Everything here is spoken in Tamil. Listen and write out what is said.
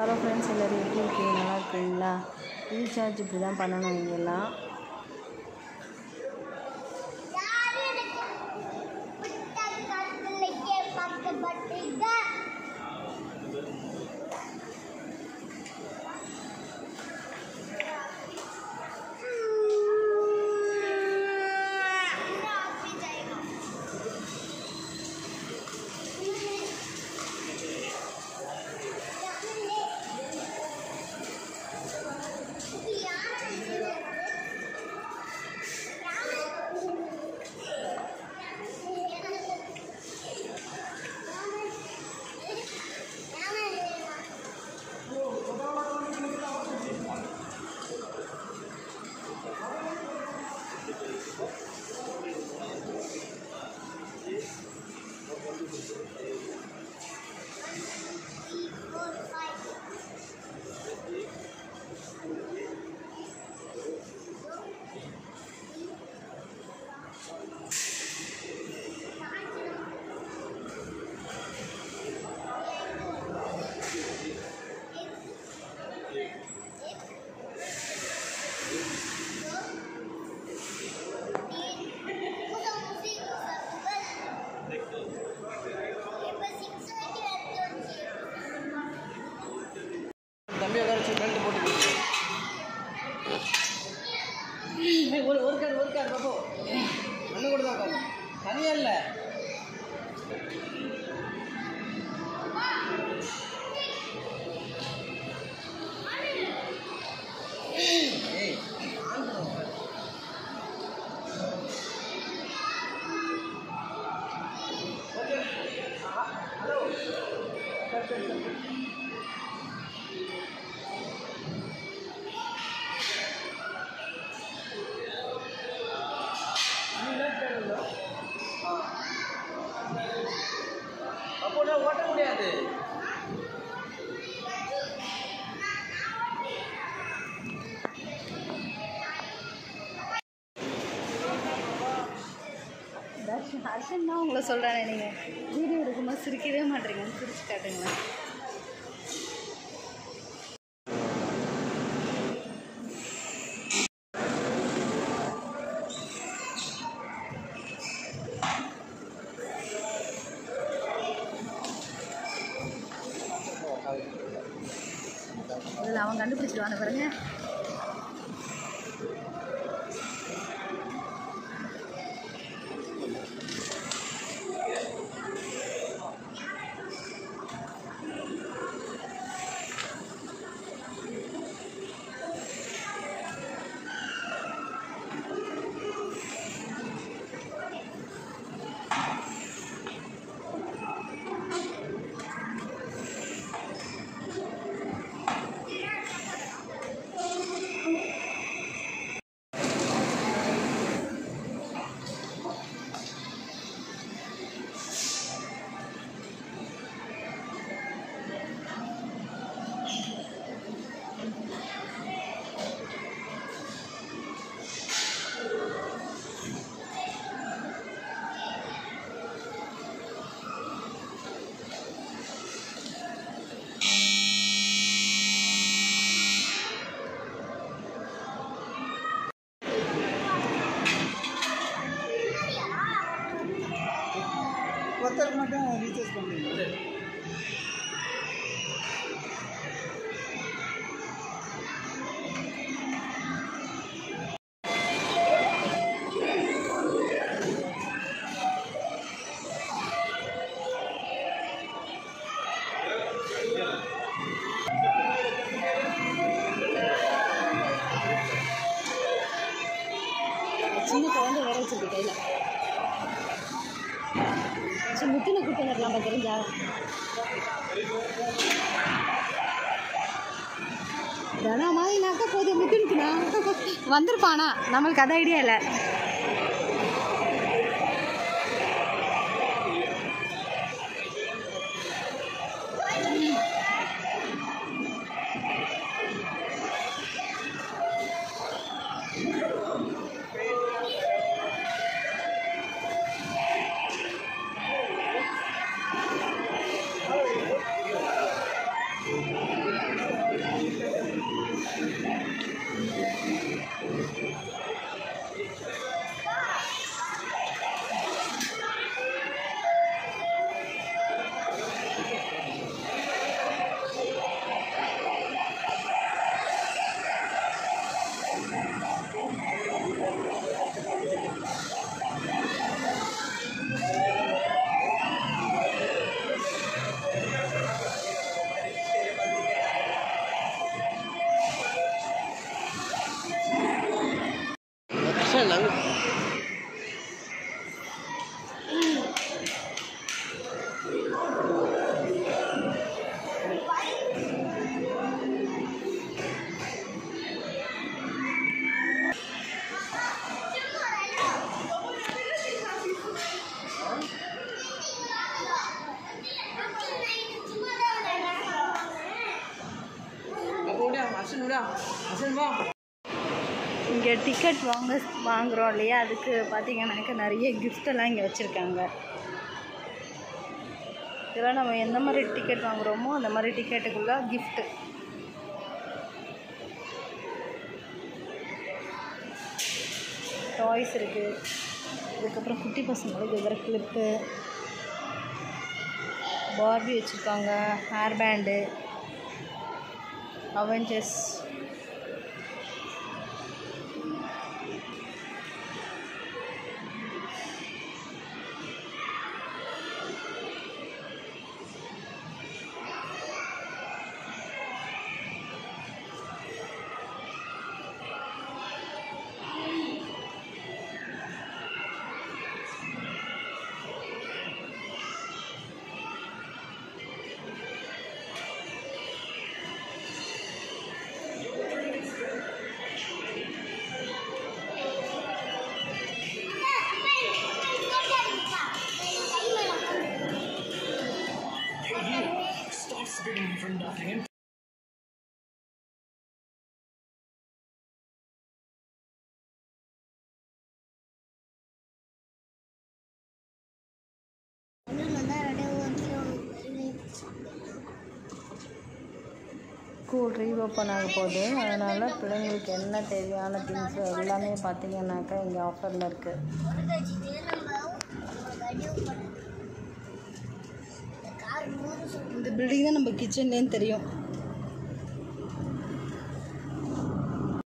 ஹலோ ஃப்ரெண்ட்ஸ் எல்லோரும் எப்படி இருக்கீங்க நல்லா இருக்கீங்களா ரீசார்ஜ் இப்படி தான் பண்ணணும் இங்கெல்லாம் யாரு எனக்கு விட்ட கருத்துலக்கே பக்கப்பட்டீங்க தம்பி உட்கார வச்சு பெல்ட் போட்டு ஏய், ஒரு ஒரு கார் ஒரு கார் பாப்போ அண்ணன் கூட தான் உட்காரு தனியாக இல்லை ஏய் அப்போ நான் ஓட்ட முடியாது தர்ஷன் ஹர்ஷன் தான் உங்களை சொல்கிறேன் நீங்கள் வீடியோ எடுக்கும்போது சிரிக்கவே மாட்டேறீங்க சிரிச்சு காட்டுங்களேன் இதில் அவன் கண்டுபிடிச்சிடுவான பாருங்க ஒருத்தருக்கு மட்டும் ரீசார்ஜ் பண்ணுறீங்க சின்ன குழந்தை வேற வச்சிருக்கு கையில் சரி முத்தின கூட்டம் வரலாம் தெரிஞ்சா தனா மாதிரினாக்கா போதும் முத்தினுக்குண்ணா வந்திருப்பானா நம்மளுக்கு அது ஐடியா இல்லை சார் நாங்கள் அப்போ விடா அசன் விடா அசன் வா இங்கே டிக்கெட் வாங்க வாங்குகிறோம் இல்லையா அதுக்கு பார்த்தீங்கன்னாக்க நிறைய gift எல்லாம் இங்கே வச்சுருக்காங்க இதெல்லாம் நம்ம எந்த மாதிரி டிக்கெட் வாங்குகிறோமோ அந்த மாதிரி டிக்கெட்டுக்குள்ள கிஃப்ட்டு டாய்ஸ் இருக்குது அதுக்கப்புறம் குட்டி பசங்களுக்கு இருக்கிற கிளிப்பு பார்பி வச்சுருக்காங்க hair band Avengers school reopen ஆக போகுது அதனால் பிள்ளைங்களுக்கு என்ன தேவையான திங்ஸ் எல்லாமே பார்த்தீங்கன்னாக்கா இங்கே ஆஃபரில் இருக்குது இந்த பில்டிங் தான் நம்ம கிச்சன்லேன்னு தெரியும்